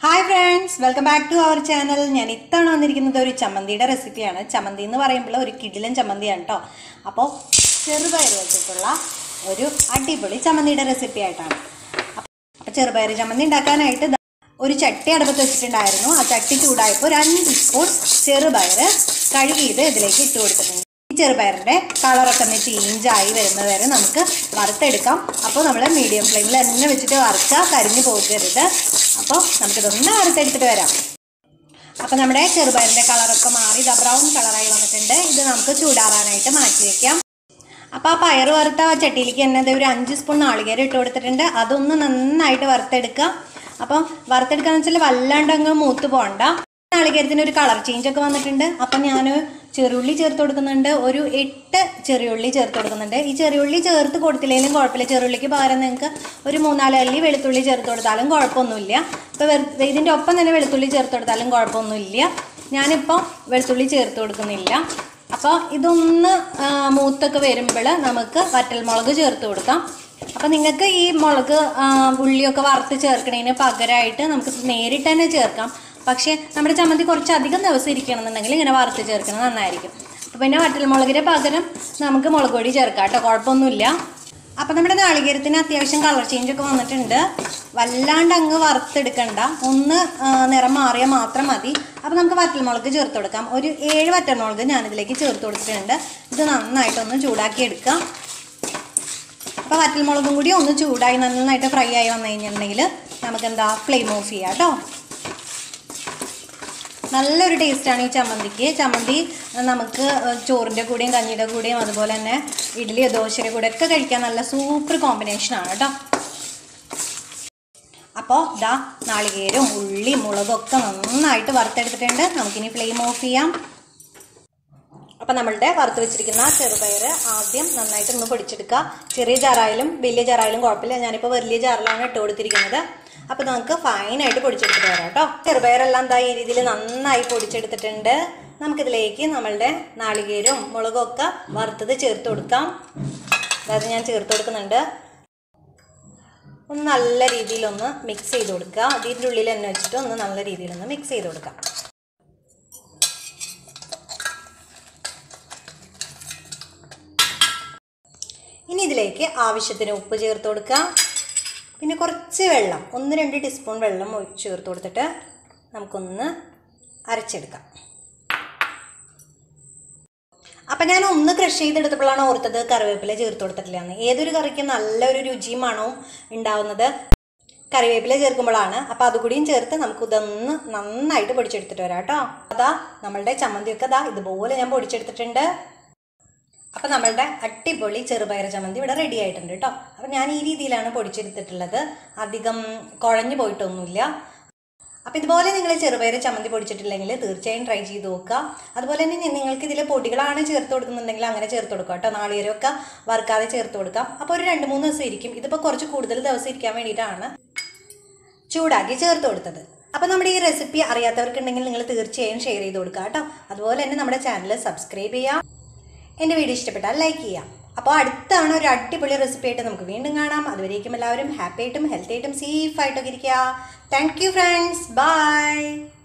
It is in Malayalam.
hi friends welcome back to our channel ഞാൻ ഇത്തവണ വന്നിരിക്കുന്നത് ഒരു ചമ്മന്തിയുടെ റെസിപ്പിയാണ് ചമ്മന്തി എന്ന് പറയുമ്പോൾ ഒരു കിടിലൻ ചമ്മന്തിയാണ് കേട്ടോ അപ്പോൾ ചെറുപയർ വെച്ചിട്ടുള്ള ഒരു അടിപൊളി ചമ്മന്തിയുടെ റെസിപ്പി ആയിട്ടാണ് അപ്പോൾ ചെറുപയർ ചമ്മന്തി ഉണ്ടാക്കാനായിട്ട് ദാ ഒരു ചട്ടി അടുപ്പത്ത് വെച്ചിട്ടുണ്ടായിരുന്നു ആ ചട്ടി ചൂടായപ്പോൾ ഒരു അഞ്ച് സ്പൂൺ ചെറുപയർ കഴുകിയത് ഇതിലേക്ക് ഇട്ട് കൊടുത്തിട്ടുണ്ട് ഈ ചെറുപയറിൻ്റെ കളറൊക്കെ ഒന്ന് ചേഞ്ചായി വരുന്നത് വരെ നമുക്ക് വറുത്തെടുക്കാം അപ്പോൾ നമ്മൾ മീഡിയം ഫ്ലെയിമിൽ തന്നെ വെച്ചിട്ട് വറുക്കുക കരിഞ്ഞു പോകരുത് അപ്പോൾ നമുക്കിതൊന്ന് വറുത്തെടുത്തിട്ട് വരാം അപ്പോൾ നമ്മുടെ ചെറുപയറിൻ്റെ കളറൊക്കെ മാറി ഇതാ ബ്രൗൺ കളറായി വന്നിട്ടുണ്ട് ഇത് നമുക്ക് ചൂടാറാനായിട്ട് മാറ്റി വെക്കാം അപ്പോൾ ആ പയർ വറുത്ത ആ ചട്ടിയിലേക്ക് തന്നെ ദേ ഒരു അഞ്ച് സ്പൂൺ നാളികേരം ഇട്ട് കൊടുത്തിട്ടുണ്ട് അതൊന്ന് നന്നായിട്ട് വറുത്തെടുക്കുക അപ്പം വറുത്തെടുക്കാന്ന് വെച്ചാൽ വല്ലാണ്ട് അങ്ങ് മൂത്ത് പോകണ്ട നാളികേരത്തിന് ഒരു കളർ ചേഞ്ച് ഒക്കെ വന്നിട്ടുണ്ട് അപ്പം ഞാൻ ചെറുള്ളി ചേർത്ത് കൊടുക്കുന്നുണ്ട് ഒരു എട്ട് ചെറിയുള്ളി ചേർത്ത് കൊടുക്കുന്നുണ്ട് ഈ ചെറിയുള്ളി ചേർത്ത് കൊടുത്തില്ലെങ്കിലും കുഴപ്പമില്ല ചെറുള്ളിക്ക് പകരം നിങ്ങൾക്ക് ഒരു മൂന്നാല് അല്ലി വെളുത്തുള്ളി ചേർത്ത് കൊടുത്താലും കുഴപ്പമൊന്നുമില്ല ഇപ്പോൾ വെറു ഇതിൻ്റെ ഒപ്പം തന്നെ വെളുത്തുള്ളി ചേർത്ത് കൊടുത്താലും കുഴപ്പമൊന്നുമില്ല ഞാനിപ്പോൾ വെളുത്തുള്ളി ചേർത്ത് കൊടുക്കുന്നില്ല അപ്പോൾ ഇതൊന്ന് ആ, മൂത്തൊക്കെ വരുമ്പോൾ നമുക്ക് വറ്റൽമുളക് ചേർത്ത് കൊടുക്കാം അപ്പോൾ നിങ്ങൾക്ക് ഈ മുളക് ആ, ഉള്ളിയൊക്കെ വറുത്ത് ചേർക്കണതിന് പകരമായിട്ട് നമുക്ക് നേരിട്ട് തന്നെ ചേർക്കാം പക്ഷേ നമ്മുടെ ചമ്മന്തി കുറച്ച് അധികം ദിവസം ഇരിക്കണമെന്നുണ്ടെങ്കിൽ ഇങ്ങനെ വറുത്ത് ചേർക്കുന്നത് നന്നായിരിക്കും അപ്പോൾ പിന്നെ വറ്റൽമുളകിന് പകരം നമുക്ക് മുളക് പൊടി ചേർക്കാം കേട്ടോ കുഴപ്പമൊന്നുമില്ല അപ്പം നമ്മുടെ നാളികേരത്തിന് അത്യാവശ്യം കളർ ചേഞ്ച് ഒക്കെ വന്നിട്ടുണ്ട് വല്ലാണ്ട് അങ്ങ് വറുത്തെടുക്കണ്ട ഒന്ന് ആ, നിറം മാറിയാൽ മാത്രം മതി അപ്പം നമുക്ക് വറ്റൽമുളക് ചേർത്ത് കൊടുക്കാം ഒരു ഏഴ് വറ്റൽമുളക് ഞാനിതിലേക്ക് ചേർത്ത് കൊടുത്തിട്ടുണ്ട് ഇത് നന്നായിട്ടൊന്ന് ചൂടാക്കി എടുക്കാം അപ്പോൾ വറ്റൽമുളകും കൂടി ഒന്ന് ചൂടായി നന്നായിട്ട് ഫ്രൈ ആയി വന്നു കഴിഞ്ഞിട്ടുണ്ടെങ്കിൽ നമുക്ക് എന്താ ഫ്ലെയിം ഓഫ് ചെയ്യാം കേട്ടോ നല്ലൊരു ടേസ്റ്റാണ് ഈ ചമ്മന്തിക്ക് ചമ്മന്തി നമുക്ക് ചോറിൻ്റെ കൂടെയും കഞ്ഞിയുടെ കൂടെയും അതുപോലെ തന്നെ ഇഡ്ഡലിയോ ദോശയുടെ കൂടെ ഒക്കെ കഴിക്കാൻ നല്ല സൂപ്പർ കോമ്പിനേഷനാണ് കേട്ടോ അപ്പോൾ ദാ നാളികേരും ഉള്ളി മുളകും ഒക്കെ നന്നായിട്ട് വറുത്തെടുത്തിട്ടുണ്ട് നമുക്കിനി ഫ്ലെയിം ഓഫ് ചെയ്യാം അപ്പം നമ്മളുടെ വറുത്ത് വെച്ചിരിക്കുന്ന ചെറുപയർ ആദ്യം നന്നായിട്ട് ഒന്ന് പൊടിച്ചെടുക്കുക ചെറിയ ജാറായാലും വലിയ ജാറായാലും കുഴപ്പമില്ല ഞാനിപ്പോൾ വലിയ ജാറിലാണ് ഇട്ട് കൊടുത്തിരിക്കുന്നത് അപ്പോൾ നമുക്ക് ഫൈനായിട്ട് പൊടിച്ചെടുത്തിട്ട് വരാം കേട്ടോ ചെറുപയറെല്ലാം എന്താ ഈ രീതിയിൽ നന്നായി പൊടിച്ചെടുത്തിട്ടുണ്ട് നമുക്കിതിലേക്ക് നമ്മളുടെ നാളികേരും മുളകും ഒക്കെ വറുത്തത് ചേർത്ത് കൊടുക്കാം അതായത് ഞാൻ ചേർത്ത് കൊടുക്കുന്നുണ്ട് ഒന്ന് നല്ല രീതിയിലൊന്ന് മിക്സ് ചെയ്ത് കൊടുക്കുക അതിൻ്റെ ഉള്ളിൽ തന്നെ വെച്ചിട്ട് ഒന്ന് നല്ല രീതിയിലൊന്ന് മിക്സ് ചെയ്ത് കൊടുക്കാം ഇനി ഇതിലേക്ക് ആവശ്യത്തിന് ഉപ്പ് ചേർത്ത് കൊടുക്കുക പിന്നെ കുറച്ച് വെള്ളം ഒന്ന് രണ്ട് ടീസ്പൂൺ വെള്ളം ഒഴി- ചേർത്ത് കൊടുത്തിട്ട് നമുക്കൊന്ന് അരച്ചെടുക്കാം അപ്പം ഞാൻ ഒന്ന് ക്രഷ് ചെയ്തെടുത്തപ്പോഴാണ് ഓർത്തത് കറിവേപ്പില ചേർത്ത് കൊടുത്തിട്ടില്ലാന്ന് ഏതൊരു കറിക്കും നല്ലൊരു രുചിയും മണവും ഉണ്ടാവുന്നത് കറിവേപ്പില ചേർക്കുമ്പോഴാണ് അപ്പോൾ അതുകൂടിയും ചേർത്ത് നമുക്ക് ഇതൊന്ന് നന്നായിട്ട് പൊടിച്ചെടുത്തിട്ട് വരാം കേട്ടോ അതാ നമ്മളുടെ ചമ്മന്തിയൊക്കെ അതാ ഇതുപോലെ ഞാൻ പൊടിച്ചെടുത്തിട്ടുണ്ട് അപ്പം നമ്മളുടെ അടിപൊളി ചെറുപയർ ചമ്മന്തി ഇവിടെ റെഡി ആയിട്ടുണ്ട് കേട്ടോ അപ്പം ഞാൻ ഈ രീതിയിലാണ് പൊടിച്ചെടുത്തിട്ടുള്ളത് അധികം കുഴഞ്ഞു പോയിട്ടൊന്നുമില്ല അപ്പം ഇതുപോലെ നിങ്ങൾ ചെറുപയർ ചമ്മന്തി പൊടിച്ചിട്ടില്ലെങ്കിൽ തീർച്ചയായും ട്രൈ ചെയ്ത് നോക്കുക അതുപോലെ തന്നെ നിങ്ങൾക്ക് ഇതിൽ പൊടികളാണ് ചേർത്ത് കൊടുക്കുന്നുണ്ടെങ്കിൽ അങ്ങനെ ചേർത്ത് കൊടുക്കുക കേട്ടോ നാളികേരമൊക്കെ വറുക്കാതെ ചേർത്ത് കൊടുക്കാം അപ്പോൾ ഒരു രണ്ട് മൂന്ന് ദിവസം ഇരിക്കും ഇതിപ്പോൾ കുറച്ച് കൂടുതൽ ദിവസം ഇരിക്കാൻ വേണ്ടിയിട്ടാണ് ചൂടാക്കി ചേർത്ത് കൊടുത്തത് അപ്പോൾ നമ്മുടെ ഈ റെസിപ്പി അറിയാത്തവർക്കുണ്ടെങ്കിൽ നിങ്ങൾ തീർച്ചയായും ഷെയർ ചെയ്ത് കൊടുക്കുക കേട്ടോ അതുപോലെ തന്നെ നമ്മുടെ ചാനൽ സബ്സ്ക്രൈബ് ചെയ്യുക എൻ്റെ വീഡിയോ ഇഷ്ടപ്പെട്ടാൽ ലൈക്ക് ചെയ്യാം അപ്പോൾ അടുത്ത തവണ ഒരു അടിപൊളി റെസിപ്പി ആയിട്ട് നമുക്ക് വീണ്ടും കാണാം അതുവരേക്കും എല്ലാവരും ഹാപ്പി ആയിട്ടും ഹെൽത്തി ആയിട്ടും സേഫ് ആയിട്ടൊക്കെ ഇരിക്കുക താങ്ക് യു ഫ്രണ്ട്സ് ബൈ